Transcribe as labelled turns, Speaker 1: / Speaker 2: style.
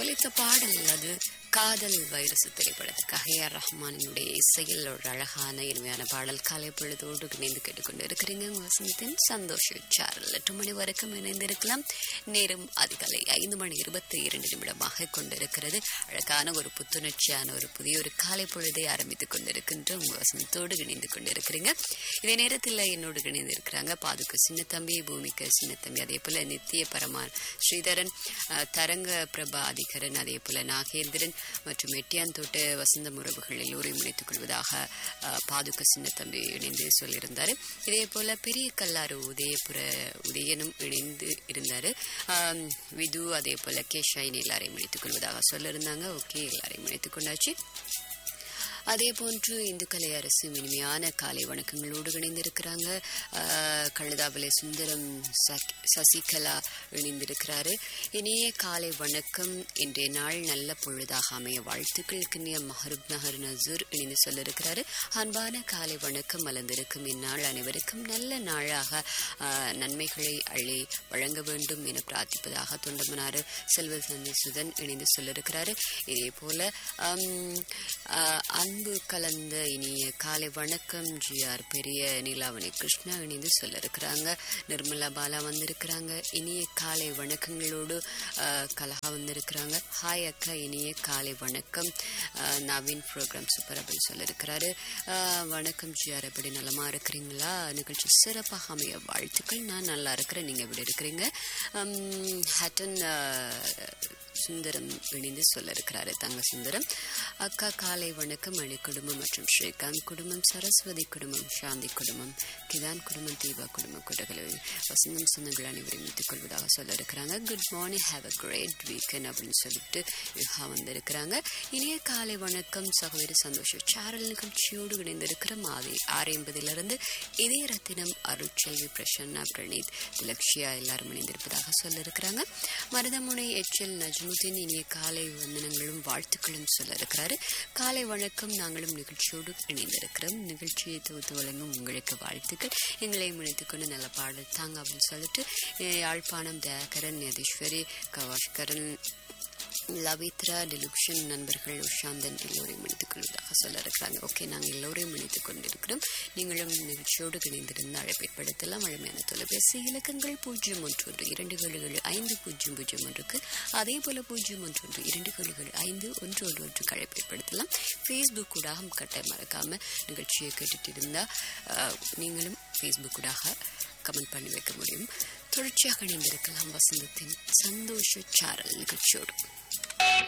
Speaker 1: ஒலித்த பாடல் அது காதல் வைரஸ் திரைப்படத்துக்காக ஏஆர் ரஹ்மானினுடைய இசையில் ஒரு அழகான இனிமையான பாடல் காலை பொழுதோடு இணைந்து கேட்டுக்கொண்டு இருக்கிறீங்க உங்க வசந்தத்தின் சந்தோஷ சாரல் எட்டு மணி வரைக்கும் இணைந்திருக்கலாம் நேரம் அதிகாலை ஐந்து மணி இருபத்தி இரண்டு நிமிடமாக கொண்டிருக்கிறது அழகான ஒரு புத்துணர்ச்சியான ஒரு புதிய ஒரு காலை பொழுதை ஆரம்பித்துக் கொண்டிருக்கின்ற உங்க வசந்தத்தோடு இணைந்து கொண்டிருக்கிறீங்க இதே நேரத்தில் என்னோடு இணைந்து இருக்கிறாங்க பாதுக்கு சின்ன தம்பி பூமிக்கு சின்ன தம்பி அதே போல நித்திய பரமான் ஸ்ரீதரன் அஹ், தரங்க பிரபா அதிகரன் அதே போல நாகேந்திரன் மற்றும் எட்டியாந்தோட்ட வசந்த உறவுகள் எல்லோரையும் இணைத்துக் கொள்வதாக அஹ், பாதுக்க சின்ன தம்பி இணைந்து சொல்லியிருந்தாரு இதே போல பெரிய கல்லாறு உதயபுர உதயனும் இணைந்து இருந்தாரு ஆம், விது அதே போல கே ஷைன் எல்லாரையும் இணைத்துக் கொள்வதாக சொல்லியிருந்தாங்க ஓகே எல்லாரையும் இணைத்துக் கொண்டாச்சு அதே போன்று இந்துக்கலை அரசு இனிமையான காலை வணக்கங்களோடு இணைந்திருக்கிறாங்க ஆஹ், கழுதாவளை சுந்தரம் சக்- சசிகலா இணைந்திருக்கிறாரு இனிய காலை வணக்கம் இன்றைய நாள் நல்ல பொழுதாக அமைய வாழ்த்துக்கள் கிண்ணிய மஹரூப் நகர் நசூர் இணைந்து சொல்லியிருக்கிறாரு அன்பான காலை வணக்கம் மலர்ந்திருக்கும் இந்நாள் அனைவருக்கும் நல்ல நாளாக ஆஹ், நன்மைகளை அள்ளி வழங்க வேண்டும் என பிரார்த்திப்பதாக தொண்டமனாறு செல்வ சந்திசுதன் இணைந்து சொல்லியிருக்கிறாரு இதே போல ஆம், ஆஹ், அன்பு கலந்த இனிய காலை வணக்கம் ஜிஆர் பெரிய நீலாவணி கிருஷ்ணா இணைந்து சொல்லியிருக்கிறாங்க நிர்மலா பாலா வந்திருக்கிறாங்க இனிய காலை வணக்கங்களோடு ஆஹ், கலகா வந்திருக்கிறாங்க ஹாய் அக்கா இனிய காலை வணக்கம் ஆஹ், நவீன் ப்ரோக்ராம் சூப்பர் அப்படின்னு சொல்லியிருக்கிறாரு ஆஹ், வணக்கம் ஜிஆர் எப்படி நலமா இருக்கிறீங்களா நிகழ்ச்சி சிறப்பாக அமைய வாழ்த்துக்கள் நான் நல்லா இருக்கிறேன் நீங்க எப்படி இருக்கிறீங்க ஹம், ஹட்டன் ஆஹ், சுந்தரம் இணைந்து சொல்ல இருக்கிறாரு தங்க சுந்தரம் அக்கா காலை வணக்கம் மணி குடும்பம் மற்றும் ஸ்ரீகாந்த் குடும்பம் சரஸ்வதி குடும்பம் சாந்தி குடும்பம் கிதான் குடும்பம் தீபா குடும்பம் கொடகளை வசந்தம் சொந்தங்கள் அனைவரையும் வைத்துக் கொள்வதாக சொல்ல இருக்கிறாங்க good morning have a great weekend அப்படின்னு சொல்லிட்டு யுஹா வந்திருக்கிறாங்க இனிய காலை வணக்கம் சகோதரி சந்தோஷ சாரல் நிகழ்ச்சியோடு இணைந்திருக்கிற மாதி ஆறு எண்பதிலிருந்து இதய ரத்தினம் அருட்செல்வி பிரசன்னா பிரணீத் திலக்ஷியா எல்லாரும் இணைந்திருப்பதாக சொல்ல இருக்கிறாங்க மருதமுனை எச்எல் நஜ்முதீன் இனிய காலை வந்தனங்களும் வாழ்த்துக்களும் சொல்ல இருக்கிறாரு காலை வணக்கம் நாங்களும் நிகழ்ச்சியோடு இணைந்திருக்கிறோம் நிகழ்ச்சியை தொகுத்து வழங்கும் உங்களுக்கு வாழ்த்துக்கள் எங்களை இணைத்துக் கொண்டு நல்ல பாடல் தாங்க அப்படின்னு சொல்லிட்டு அஹ், யாழ்ப்பாணம் தயாகரன் யதீஸ்வரி கவாஷ்கரன் லவித்ரா டிலுக்ஷன் நண்பர்கள் உஷாந்தன் எல்லோரையும் இணைத்துக் கொள்வதாக சொல்ல இருக்கிறாங்க ஓகே நாங்கள் எல்லோரையும் இணைத்துக் கொண்டிருக்கிறோம் நீங்களும் நிகழ்ச்சியோடு இணைந்திருந்த அழைப்பேற்படுத்தலாம் வழமையான தொலைபேசி இலக்கங்கள் பூஜ்ஜியம் ஒன்று ஒன்று இரண்டு ஏழு ஏழு ஐந்து பூஜ்ஜியம் பூஜ்ஜியம் ஒன்றுக்கு அதே போல பூஜ்ஜியம் ஒன்று ஒன்று இரண்டு ஏழு ஏழு ஐந்து ஒன்று ஒன்று ஒன்றுக்கு அழைப்பேற்படுத்தலாம் ஃபேஸ்புக் ஊடாக கட்டாயம் மறக்காம நிகழ்ச்சியை கேட்டுட்டு இருந்தா அஹ், நீங்களும் ஃபேஸ்புக் ஊடாக கமெண்ட் பண்ணி வைக்க முடியும் தொடர்ச்சியாக இணைந்திருக்கலாம் வசந்தத்தின் சந்தோஷ சாரல் நிகழ்ச்சியோடு